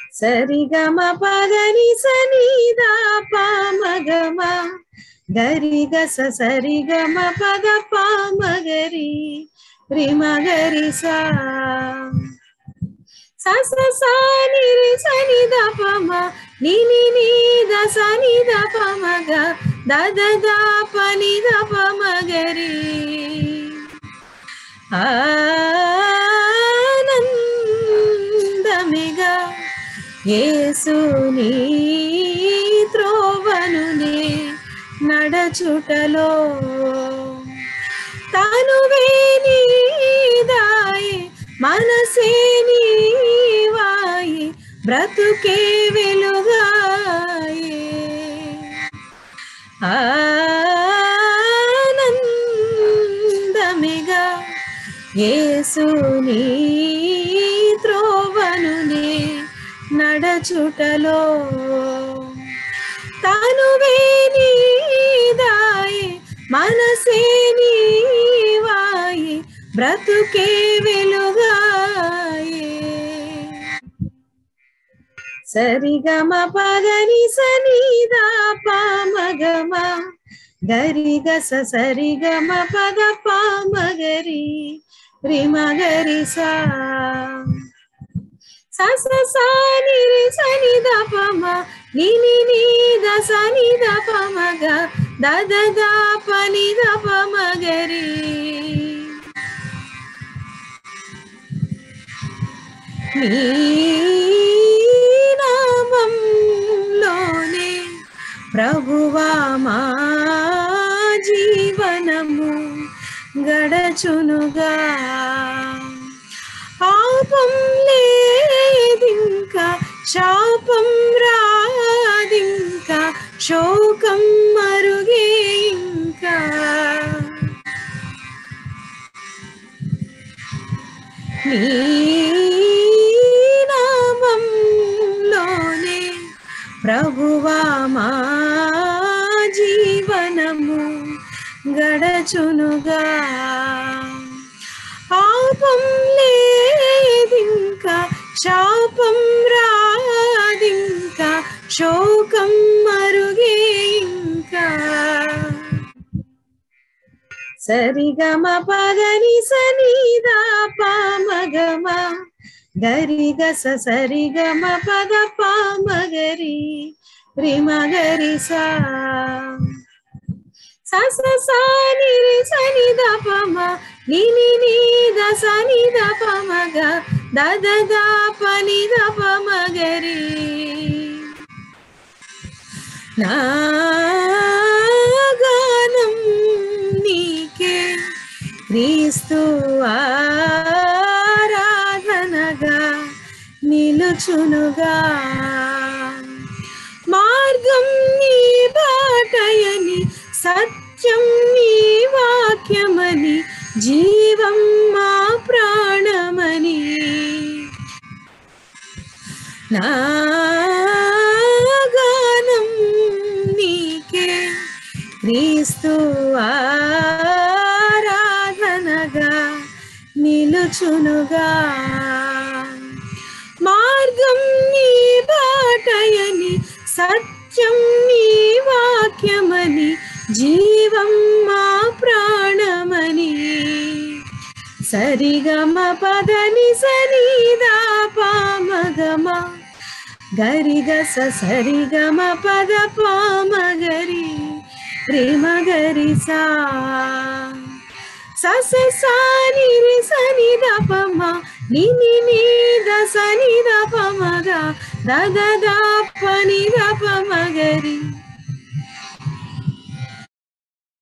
సరిగమ పదని సనిదా పామగమ గరి గస సరిగమ పద పామగరి రిమగరి సా సస సాని రి సని ద పమ ని ని ని ద సని ద పమ గ ద ద ద పని ద పమ గరి ఆనందమిగా యేసుని త్రోవనునే నడచుటలో తనువే నీదాయే మనసే నీవాయి బ్రతుకే వెలుగాయే ఆనందమిగా యేసుని త్రోవనునే నడచుటలో తనువే నీదాయే మనసే నీవాయి బ్రతుకే వెలుగాయే సరిగమ పదని సనిదా పామగమ గరి గస సరిగమ పద పామగరి రిమగరి సా సస సాని రి సని ద పమ ని ని ని ద సని ద పమ గ ద ద ద పని ద పమ గరి నీ నామంలోనే ప్రభువా మా జీవనము గడచునుగా పాపం లేదింకా శాపం రాదింకా శోకం మరుగే ఇంకా నీ నామంలోనే ప్రభువా మా జీవనము గడచునుగా పాపం లేదింకా శాపం రాదింకా శోకం మరుగే ఇంకా సరిగమ పదని సనిదా పామగమ గరి గస సరిగమ పద పామగరి రిమగరి సా సస సాని రి సని ద పమ ని ని ని ద సని ద పమ గ ద ద ద పని ద పమ గరి నా గానం నీకే క్రీస్తు ఆరాధనగా నిలుచునుగా మార్గం నీ బాటయని సత్యం నీ వాక్యమని జీవం మా ప్రాణమని నా గానం నీకే క్రీస్తు ఆరాధనగా నిలుచునుగా మార్గం నీ బాటయని సత్యం నీ వాక్యమని జీవం మా ప్రాణమని సరిగమ పదని సనిదా పామగమ గరి గస సరిగమ పద పామగరి ప్రేమ గరి సా సస సాని రి సని ద పమ ని ని ని ద సని ద పమ గ ద ద ద పని ద పమ గరి